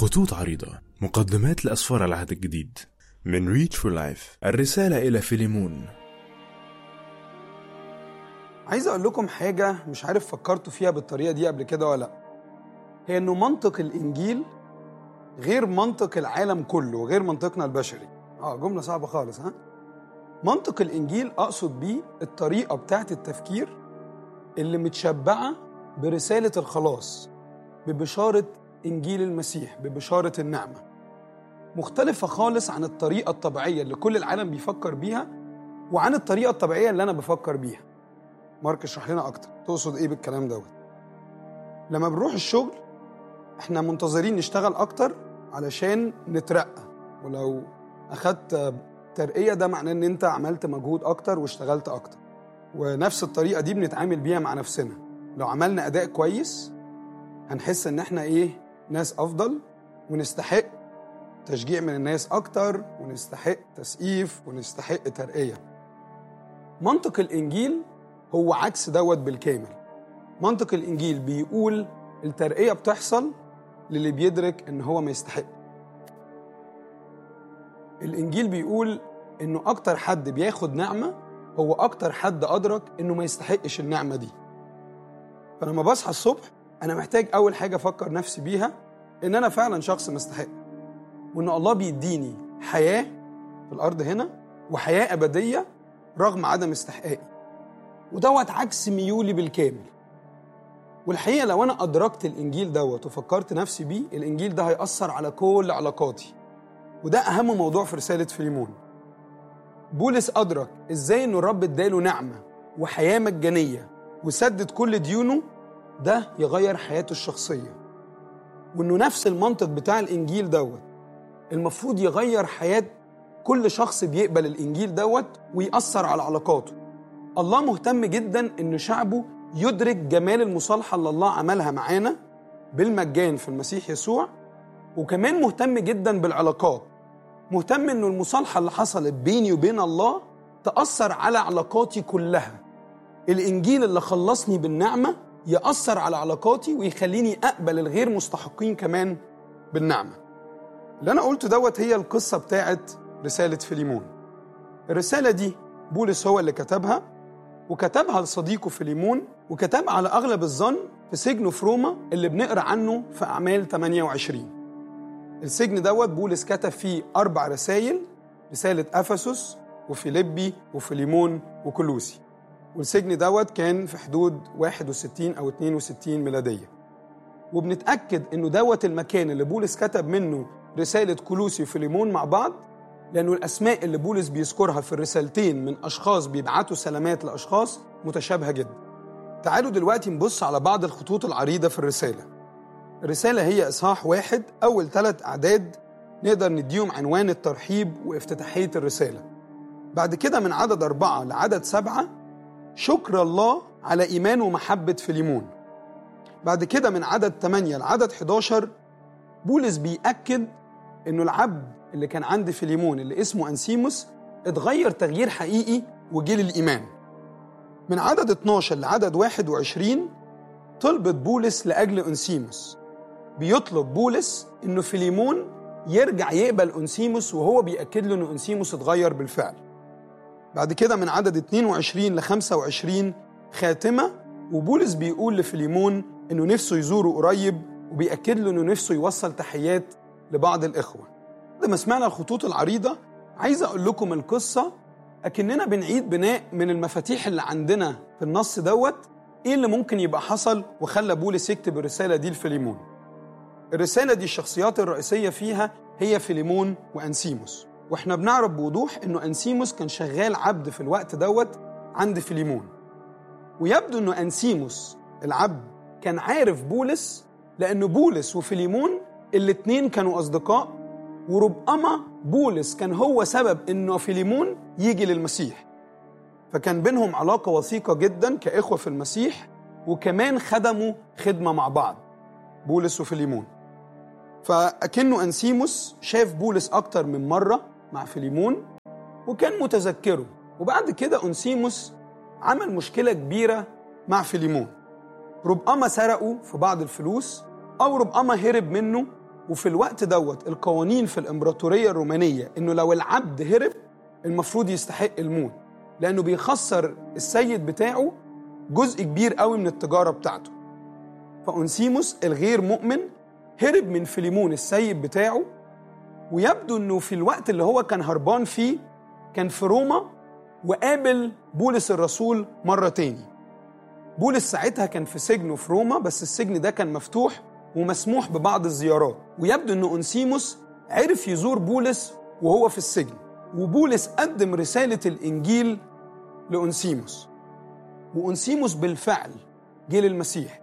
خطوط عريضة مقدمات لأسفار العهد الجديد من ريتش فور لايف الرسالة إلى فيليمون عايز اقول لكم حاجه مش عارف فكرتوا فيها بالطريقه دي قبل كده ولا لا هي انه منطق الانجيل غير منطق العالم كله وغير منطقنا البشري اه جمله صعبه خالص ها منطق الانجيل اقصد بيه الطريقه بتاعت التفكير اللي متشبعه برساله الخلاص ببشاره انجيل المسيح ببشاره النعمه مختلفه خالص عن الطريقه الطبيعيه اللي كل العالم بيفكر بيها وعن الطريقه الطبيعيه اللي انا بفكر بيها مارك اشرح لنا اكتر تقصد ايه بالكلام دوت لما بنروح الشغل احنا منتظرين نشتغل اكتر علشان نترقى ولو اخدت ترقيه ده معناه ان انت عملت مجهود اكتر واشتغلت اكتر ونفس الطريقه دي بنتعامل بيها مع نفسنا لو عملنا اداء كويس هنحس ان احنا ايه ناس افضل ونستحق تشجيع من الناس اكتر ونستحق تسقيف ونستحق ترقيه منطق الانجيل هو عكس دوت بالكامل منطق الانجيل بيقول الترقيه بتحصل للي بيدرك ان هو ما يستحق الانجيل بيقول انه اكتر حد بياخد نعمه هو اكتر حد ادرك انه ما يستحقش النعمه دي فلما بصحى الصبح انا محتاج اول حاجه افكر نفسي بيها ان انا فعلا شخص مستحق وان الله بيديني حياه في الارض هنا وحياه ابديه رغم عدم استحقاقي ودوت عكس ميولي بالكامل والحقيقه لو انا ادركت الانجيل دوت وفكرت نفسي بيه الانجيل ده هياثر على كل علاقاتي وده اهم موضوع في رساله فيليمون بولس ادرك ازاي انه الرب اداله نعمه وحياه مجانيه وسدد كل ديونه ده يغير حياته الشخصيه وانه نفس المنطق بتاع الانجيل دوت المفروض يغير حياه كل شخص بيقبل الانجيل دوت ويأثر على علاقاته الله مهتم جدا ان شعبه يدرك جمال المصالحه اللي الله عملها معانا بالمجان في المسيح يسوع وكمان مهتم جدا بالعلاقات مهتم انه المصالحه اللي حصلت بيني وبين الله تاثر على علاقاتي كلها الانجيل اللي خلصني بالنعمه ياثر على علاقاتي ويخليني اقبل الغير مستحقين كمان بالنعمه اللي انا قلته دوت هي القصه بتاعت رساله فيليمون الرساله دي بولس هو اللي كتبها وكتبها لصديقه فيليمون وكتبها على اغلب الظن في سجنه في روما اللي بنقرا عنه في اعمال 28 السجن دوت بولس كتب فيه اربع رسائل رساله افسس وفيليبي وفيليمون وكلوسي والسجن دوت كان في حدود 61 او 62 ميلاديه وبنتاكد انه دوت المكان اللي بولس كتب منه رساله كلوسي وفيليمون مع بعض لأنه الأسماء اللي بولس بيذكرها في الرسالتين من أشخاص بيبعتوا سلامات لأشخاص متشابهة جدا تعالوا دلوقتي نبص على بعض الخطوط العريضة في الرسالة الرسالة هي إصحاح واحد أول ثلاث أعداد نقدر نديهم عنوان الترحيب وافتتاحية الرسالة بعد كده من عدد أربعة لعدد سبعة شكر الله على إيمان ومحبة فيليمون بعد كده من عدد 8 لعدد 11 بولس بيأكد إنه العبد اللي كان عند فيليمون اللي اسمه أنسيموس اتغير تغيير حقيقي وجه للإيمان من عدد 12 لعدد 21 طلبت بولس لأجل أنسيموس بيطلب بولس إنه فيليمون يرجع يقبل أنسيموس وهو بيأكد له إنه أنسيموس اتغير بالفعل بعد كده من عدد 22 ل 25 خاتمة وبولس بيقول لفيليمون إنه نفسه يزوره قريب وبيأكد له إنه نفسه يوصل تحيات لبعض الإخوة بعد ما سمعنا الخطوط العريضة عايز أقول لكم القصة أكننا بنعيد بناء من المفاتيح اللي عندنا في النص دوت إيه اللي ممكن يبقى حصل وخلى بولس يكتب الرسالة دي لفيليمون الرسالة دي الشخصيات الرئيسية فيها هي فيليمون وأنسيموس واحنا بنعرف بوضوح انه انسيموس كان شغال عبد في الوقت دوت عند فيليمون ويبدو انه انسيموس العبد كان عارف بولس لأن بولس وفيليمون الاتنين كانوا أصدقاء وربما بولس كان هو سبب إنه فيليمون يجي للمسيح فكان بينهم علاقة وثيقة جدا كإخوة في المسيح وكمان خدموا خدمة مع بعض بولس وفيليمون فأكنه أنسيموس شاف بولس أكتر من مرة مع فيليمون وكان متذكره وبعد كده أنسيموس عمل مشكلة كبيرة مع فيليمون ربما سرقوا في بعض الفلوس أو ربما هرب منه وفي الوقت دوت القوانين في الامبراطوريه الرومانيه انه لو العبد هرب المفروض يستحق الموت لانه بيخسر السيد بتاعه جزء كبير قوي من التجاره بتاعته فأنسيموس الغير مؤمن هرب من فيليمون السيد بتاعه ويبدو انه في الوقت اللي هو كان هربان فيه كان في روما وقابل بولس الرسول مرة تاني بولس ساعتها كان في سجنه في روما بس السجن ده كان مفتوح ومسموح ببعض الزيارات ويبدو ان انسيموس عرف يزور بولس وهو في السجن وبولس قدم رسالة الإنجيل لأنسيموس وأنسيموس بالفعل جه للمسيح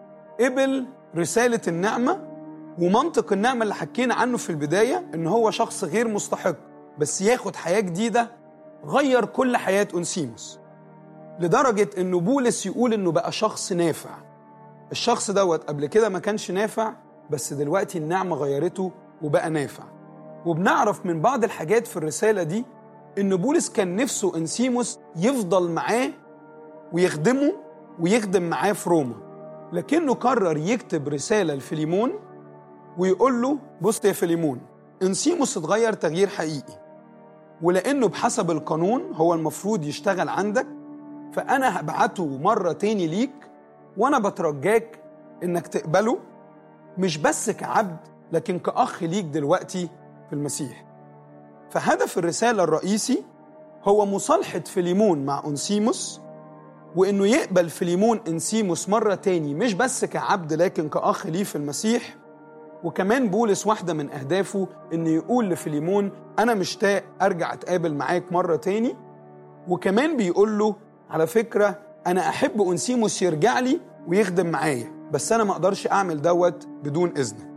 قبل رسالة النعمة ومنطق النعمة اللي حكينا عنه في البداية إن هو شخص غير مستحق بس ياخد حياة جديدة غير كل حياة أنسيموس لدرجة إنه بولس يقول إنه بقى شخص نافع الشخص دوت قبل كده ما كانش نافع بس دلوقتي النعمة غيرته وبقى نافع وبنعرف من بعض الحاجات في الرسالة دي إن بولس كان نفسه أنسيموس يفضل معاه ويخدمه ويخدم معاه في روما لكنه قرر يكتب رسالة لفيليمون ويقول له بص يا فيليمون انسيموس اتغير تغيير حقيقي ولأنه بحسب القانون هو المفروض يشتغل عندك فأنا هبعته مرة تاني ليك وأنا بترجاك إنك تقبله مش بس كعبد لكن كأخ ليك دلوقتي في المسيح فهدف الرسالة الرئيسي هو مصالحة فيليمون مع أنسيموس وإنه يقبل فيليمون أنسيموس مرة تاني مش بس كعبد لكن كأخ ليه في المسيح وكمان بولس واحدة من أهدافه إنه يقول لفيليمون أنا مشتاق أرجع أتقابل معاك مرة تاني وكمان بيقول له على فكرة أنا أحب أنسيموس يرجع لي ويخدم معايا بس أنا ما أقدرش أعمل دوت بدون إذنك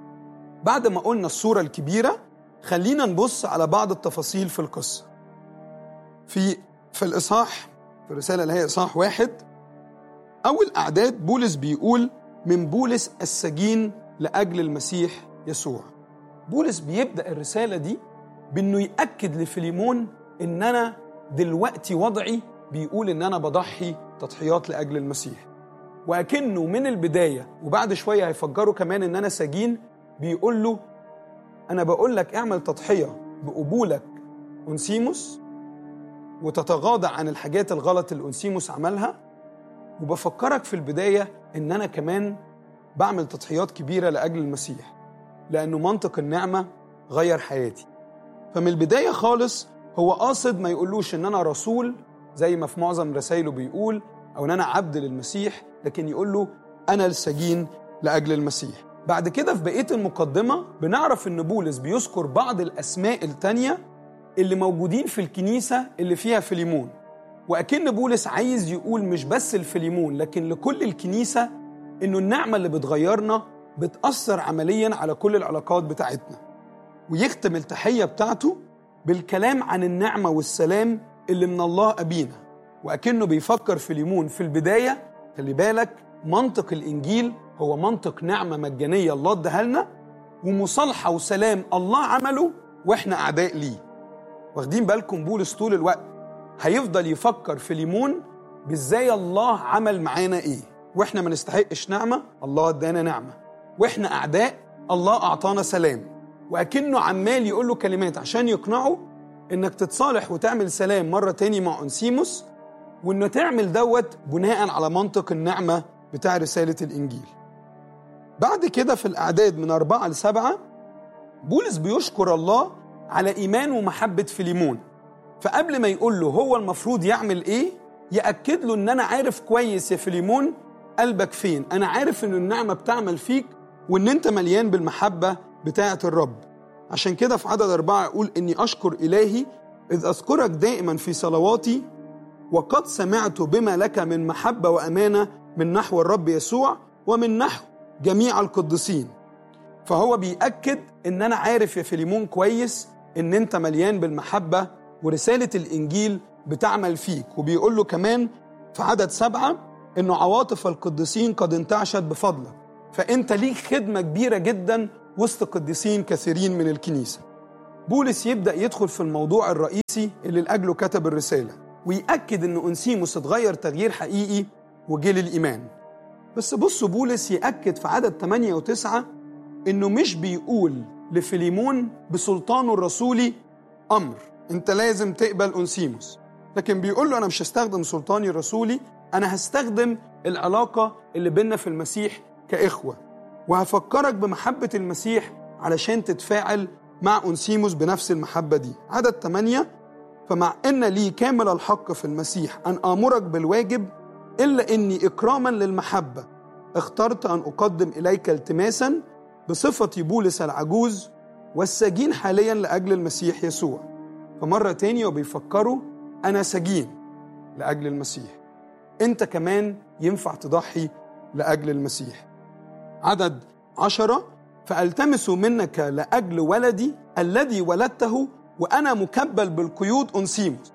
بعد ما قلنا الصورة الكبيرة خلينا نبص على بعض التفاصيل في القصة في في الإصحاح في الرسالة اللي هي إصحاح واحد أول أعداد بولس بيقول من بولس السجين لأجل المسيح يسوع بولس بيبدأ الرسالة دي بأنه يأكد لفيليمون إن أنا دلوقتي وضعي بيقول إن أنا بضحي تضحيات لأجل المسيح وأكنه من البداية وبعد شوية هيفجروا كمان إن أنا سجين بيقول له أنا بقول لك اعمل تضحية بقبولك أنسيموس وتتغاضى عن الحاجات الغلط اللي أنسيموس عملها وبفكرك في البداية إن أنا كمان بعمل تضحيات كبيرة لأجل المسيح لأنه منطق النعمة غير حياتي فمن البداية خالص هو قاصد ما يقولوش إن أنا رسول زي ما في معظم رسائله بيقول أو إن أنا عبد للمسيح لكن يقول له أنا السجين لأجل المسيح بعد كده في بقية المقدمة بنعرف إن بولس بيذكر بعض الأسماء التانية اللي موجودين في الكنيسة اللي فيها فيليمون وأكن بولس عايز يقول مش بس الفيليمون لكن لكل الكنيسة إنه النعمة اللي بتغيرنا بتأثر عمليا على كل العلاقات بتاعتنا ويختم التحية بتاعته بالكلام عن النعمة والسلام اللي من الله أبينا وأكنه بيفكر فيليمون في البداية خلي بالك منطق الإنجيل هو منطق نعمة مجانية الله اداها لنا ومصالحة وسلام الله عمله وإحنا أعداء ليه واخدين بالكم بولس طول الوقت هيفضل يفكر في ليمون بازاي الله عمل معانا ايه واحنا ما نستحقش نعمه الله ادانا نعمه واحنا اعداء الله اعطانا سلام واكنه عمال يقول له كلمات عشان يقنعه انك تتصالح وتعمل سلام مره تاني مع انسيموس وانه تعمل دوت بناء على منطق النعمه بتاع رساله الانجيل بعد كده في الاعداد من أربعة لسبعة بولس بيشكر الله على إيمان ومحبة فيليمون فقبل ما يقول له هو المفروض يعمل إيه يأكد له إن أنا عارف كويس يا فيليمون قلبك فين أنا عارف إن النعمة بتعمل فيك وإن أنت مليان بالمحبة بتاعة الرب عشان كده في عدد أربعة يقول إني أشكر إلهي إذ أذكرك دائما في صلواتي وقد سمعت بما لك من محبة وأمانة من نحو الرب يسوع ومن نحو جميع القديسين فهو بيأكد إن أنا عارف يا فيليمون كويس إن أنت مليان بالمحبة ورسالة الإنجيل بتعمل فيك وبيقول له كمان في عدد سبعة إنه عواطف القديسين قد انتعشت بفضلك فأنت ليك خدمة كبيرة جدا وسط قديسين كثيرين من الكنيسة بولس يبدأ يدخل في الموضوع الرئيسي اللي لأجله كتب الرسالة ويأكد إن أنسيموس اتغير تغيير حقيقي وجه للإيمان بس بصوا بولس يأكد في عدد 8 و9 انه مش بيقول لفيليمون بسلطانه الرسولي امر انت لازم تقبل انسيموس لكن بيقول له انا مش هستخدم سلطاني الرسولي انا هستخدم العلاقه اللي بيننا في المسيح كاخوه وهفكرك بمحبه المسيح علشان تتفاعل مع انسيموس بنفس المحبه دي عدد 8 فمع ان لي كامل الحق في المسيح ان امرك بالواجب الا اني اكراما للمحبه اخترت ان اقدم اليك التماسا بصفتي بولس العجوز والسجين حاليا لاجل المسيح يسوع فمره تانية وبيفكروا انا سجين لاجل المسيح انت كمان ينفع تضحي لاجل المسيح عدد عشرة فالتمس منك لاجل ولدي الذي ولدته وانا مكبل بالقيود انسيموس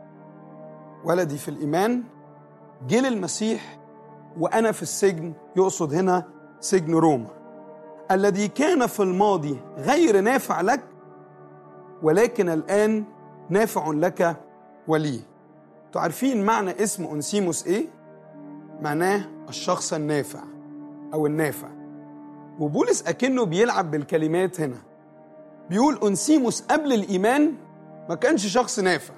ولدي في الايمان جه للمسيح وانا في السجن يقصد هنا سجن روما الذي كان في الماضي غير نافع لك ولكن الان نافع لك ولي تعرفين معنى اسم انسيموس ايه معناه الشخص النافع او النافع وبولس اكنه بيلعب بالكلمات هنا بيقول انسيموس قبل الايمان ما كانش شخص نافع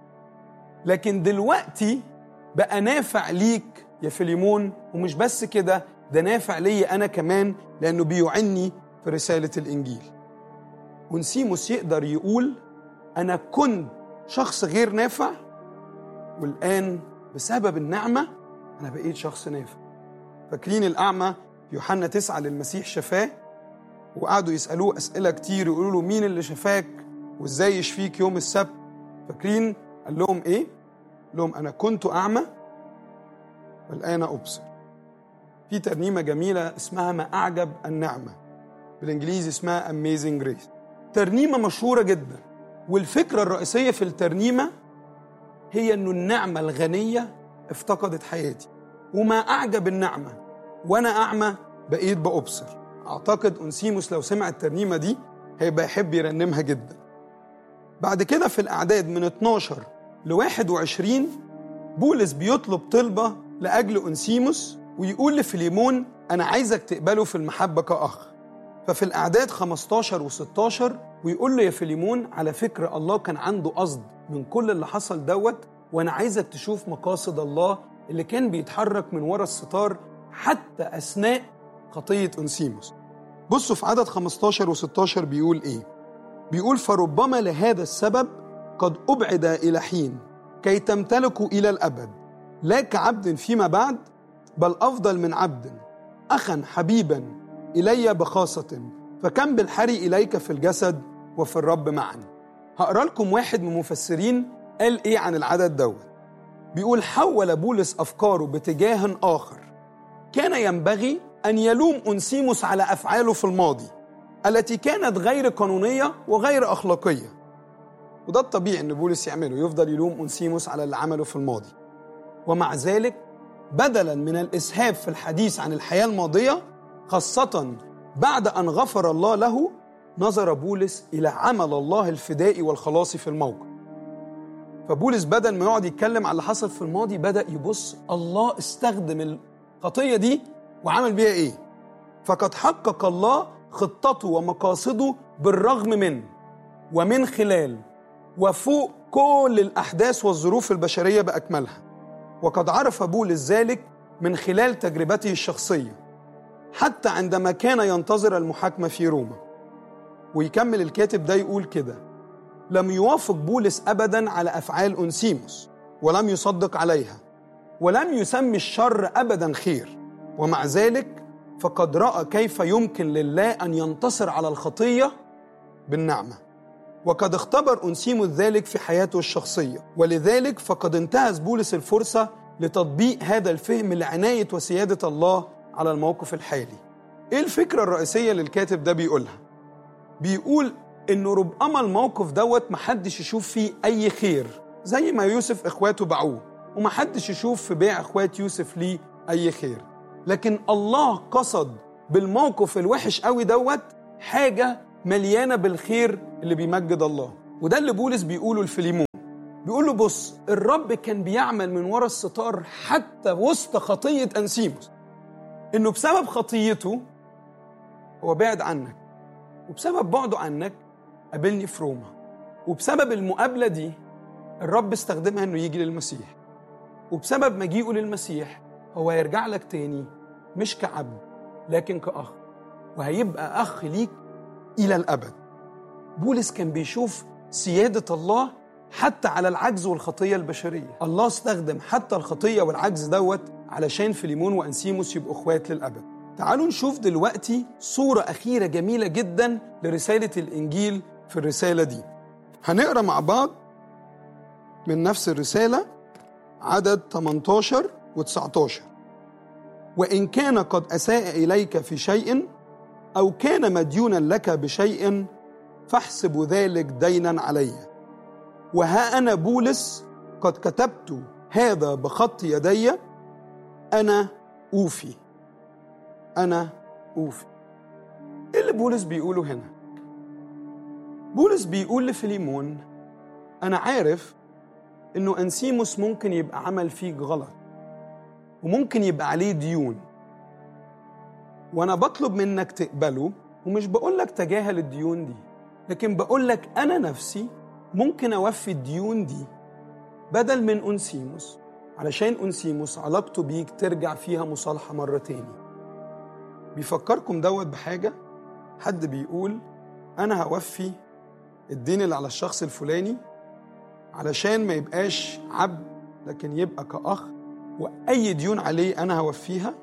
لكن دلوقتي بقى نافع ليك يا فيليمون ومش بس كده ده نافع ليا انا كمان لانه بيعني في رساله الانجيل ونسيموس يقدر يقول انا كنت شخص غير نافع والان بسبب النعمه انا بقيت شخص نافع فاكرين الاعمى في يوحنا تسعة للمسيح شفاه وقعدوا يسالوه اسئله كتير يقولوا له مين اللي شفاك وازاي يشفيك يوم السبت فاكرين قال لهم ايه قال لهم انا كنت اعمى والان ابصر في ترنيمه جميله اسمها ما اعجب النعمه بالانجليزي اسمها Amazing Grace ترنيمه مشهوره جدا والفكره الرئيسيه في الترنيمه هي انه النعمه الغنيه افتقدت حياتي وما اعجب النعمه وانا اعمى بقيت بابصر اعتقد انسيموس لو سمع الترنيمه دي هيبقى يحب يرنمها جدا بعد كده في الاعداد من 12 ل 21 بولس بيطلب طلبه لاجل انسيموس ويقول لفيليمون انا عايزك تقبله في المحبه كاخ ففي الاعداد 15 و16 ويقول له يا فيليمون على فكره الله كان عنده قصد من كل اللي حصل دوت وانا عايزك تشوف مقاصد الله اللي كان بيتحرك من ورا الستار حتى اثناء خطيه انسيموس بصوا في عدد 15 و16 بيقول ايه بيقول فربما لهذا السبب قد ابعد الى حين كي تمتلكوا الى الابد لا كعبد فيما بعد بل افضل من عبد اخا حبيبا الي بخاصه فكم بالحري اليك في الجسد وفي الرب معا هقرا لكم واحد من المفسرين قال ايه عن العدد دوت بيقول حول بولس افكاره باتجاه اخر كان ينبغي ان يلوم انسيموس على افعاله في الماضي التي كانت غير قانونيه وغير اخلاقيه وده الطبيعي ان بولس يعمله يفضل يلوم انسيموس على اللي عمله في الماضي ومع ذلك بدلا من الاسهاب في الحديث عن الحياه الماضيه خاصه بعد ان غفر الله له نظر بولس الى عمل الله الفدائي والخلاصي في الموقف فبولس بدل ما يقعد يتكلم على اللي حصل في الماضي بدا يبص الله استخدم الخطيه دي وعمل بيها ايه فقد حقق الله خطته ومقاصده بالرغم من ومن خلال وفوق كل الاحداث والظروف البشريه باكملها وقد عرف بولس ذلك من خلال تجربته الشخصيه حتى عندما كان ينتظر المحاكمه في روما ويكمل الكاتب ده يقول كده لم يوافق بولس ابدا على افعال انسيموس ولم يصدق عليها ولم يسمي الشر ابدا خير ومع ذلك فقد راى كيف يمكن لله ان ينتصر على الخطيه بالنعمه وقد اختبر انسيموس ذلك في حياته الشخصيه ولذلك فقد انتهز بولس الفرصه لتطبيق هذا الفهم لعنايه وسياده الله على الموقف الحالي ايه الفكره الرئيسيه اللي الكاتب ده بيقولها بيقول انه ربما الموقف دوت محدش يشوف فيه اي خير زي ما يوسف اخواته باعوه ومحدش يشوف في بيع اخوات يوسف ليه اي خير لكن الله قصد بالموقف الوحش قوي دوت حاجه مليانه بالخير اللي بيمجد الله وده اللي بولس بيقوله لفيليمون بيقول له بص الرب كان بيعمل من ورا الستار حتى وسط خطيه انسيموس انه بسبب خطيته هو بعد عنك وبسبب بعده عنك قابلني في روما وبسبب المقابله دي الرب استخدمها انه يجي للمسيح وبسبب مجيئه للمسيح هو هيرجع لك تاني مش كعبد لكن كأخ وهيبقى أخ ليك إلى الأبد بولس كان بيشوف سيادة الله حتى على العجز والخطية البشرية الله استخدم حتى الخطية والعجز دوت علشان فيليمون وأنسيموس يبقوا إخوات للأبد تعالوا نشوف دلوقتي صورة أخيرة جميلة جدا لرسالة الإنجيل في الرسالة دي هنقرأ مع بعض من نفس الرسالة عدد 18 و 19 وإن كان قد أساء إليك في شيء أو كان مديونا لك بشيء فاحسب ذلك دينا علي وها أنا بولس قد كتبت هذا بخط يدي أنا أوفي أنا أوفي إيه اللي بولس بيقوله هنا؟ بولس بيقول لفيليمون أنا عارف إنه أنسيموس ممكن يبقى عمل فيك غلط وممكن يبقى عليه ديون وأنا بطلب منك تقبله ومش بقول لك تجاهل الديون دي لكن بقول لك أنا نفسي ممكن أوفي الديون دي بدل من أنسيموس علشان أنسيموس علاقته بيك ترجع فيها مصالحة مرة تاني بيفكركم دوت بحاجة حد بيقول أنا هوفي الدين اللي على الشخص الفلاني علشان ما يبقاش عبد لكن يبقى كأخ وأي ديون عليه أنا هوفيها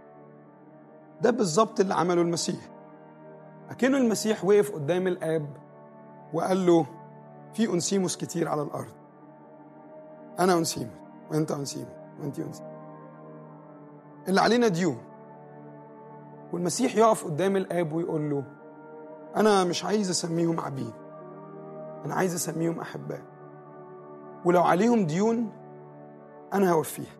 ده بالظبط اللي عمله المسيح أكنه المسيح وقف قدام الآب وقال له في أنسيموس كتير على الأرض أنا أنسيموس وأنت أنسيموس وأنت أنسيموس اللي علينا ديون والمسيح يقف قدام الآب ويقول له أنا مش عايز أسميهم عبيد أنا عايز أسميهم أحباء ولو عليهم ديون أنا هوفيها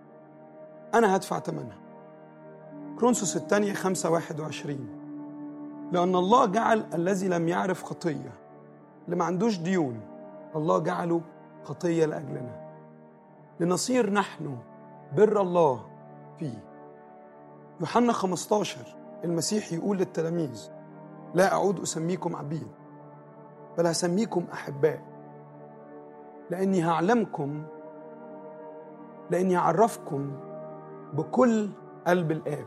أنا هدفع ثمنها كرونسوس الثانية خمسة واحد وعشرين لأن الله جعل الذي لم يعرف خطية اللي ما عندوش ديون الله جعله خطية لأجلنا لنصير نحن بر الله فيه يوحنا 15 المسيح يقول للتلاميذ لا أعود أسميكم عبيد بل هسميكم أحباء لأني هعلمكم لأني هعرفكم بكل قلب الآب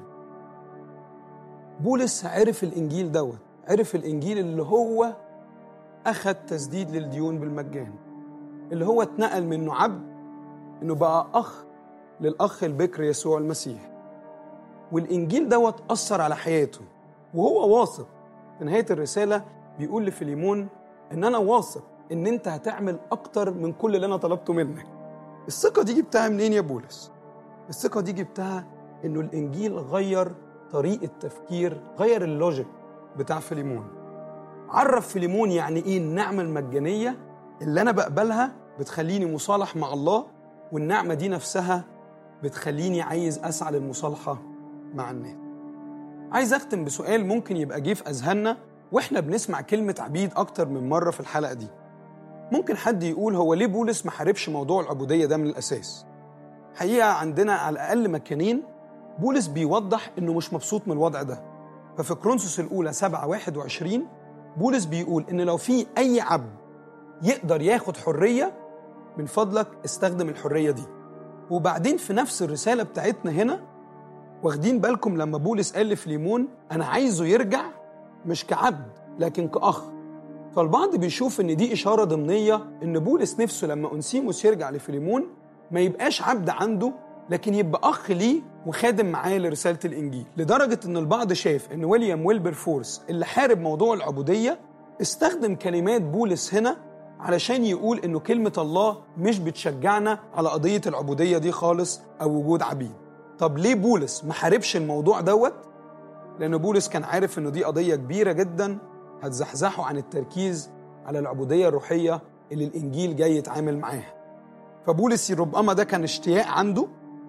بولس عرف الإنجيل دوت عرف الإنجيل اللي هو أخذ تسديد للديون بالمجان اللي هو اتنقل منه عبد إنه بقى أخ للأخ البكر يسوع المسيح والإنجيل دوت أثر على حياته وهو واثق في نهاية الرسالة بيقول لفيليمون إن أنا واثق إن أنت هتعمل أكتر من كل اللي أنا طلبته منك الثقة دي جبتها منين يا بولس؟ الثقة دي جبتها إنه الإنجيل غير طريقة تفكير غير اللوجيك بتاع فيليمون عرف فيليمون يعني إيه النعمة المجانية اللي أنا بقبلها بتخليني مصالح مع الله والنعمة دي نفسها بتخليني عايز أسعى للمصالحة مع الناس عايز أختم بسؤال ممكن يبقى جه في أذهاننا وإحنا بنسمع كلمة عبيد أكتر من مرة في الحلقة دي ممكن حد يقول هو ليه بولس ما حاربش موضوع العبودية ده من الأساس حقيقة عندنا على الأقل مكانين بولس بيوضح إنه مش مبسوط من الوضع ده ففي كرونسوس الأولى 7 21 بولس بيقول إن لو في أي عبد يقدر ياخد حرية من فضلك استخدم الحرية دي وبعدين في نفس الرسالة بتاعتنا هنا واخدين بالكم لما بولس قال لفليمون أنا عايزه يرجع مش كعبد لكن كأخ فالبعض بيشوف إن دي إشارة ضمنية إن بولس نفسه لما أنسيموس يرجع لفليمون ما يبقاش عبد عنده لكن يبقى أخ ليه وخادم معاه لرسالة الإنجيل لدرجة إن البعض شاف إن ويليام ويلبر فورس اللي حارب موضوع العبودية استخدم كلمات بولس هنا علشان يقول إنه كلمة الله مش بتشجعنا على قضية العبودية دي خالص أو وجود عبيد طب ليه بولس ما حاربش الموضوع دوت؟ لأن بولس كان عارف إنه دي قضية كبيرة جدا هتزحزحه عن التركيز على العبودية الروحية اللي الإنجيل جاي يتعامل معاها فبولس ربما ده كان اشتياق عنده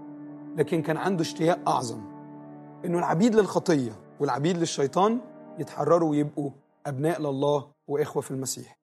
لكن كان عنده اشتياق أعظم إنه العبيد للخطية والعبيد للشيطان يتحرروا ويبقوا أبناء لله وإخوة في المسيح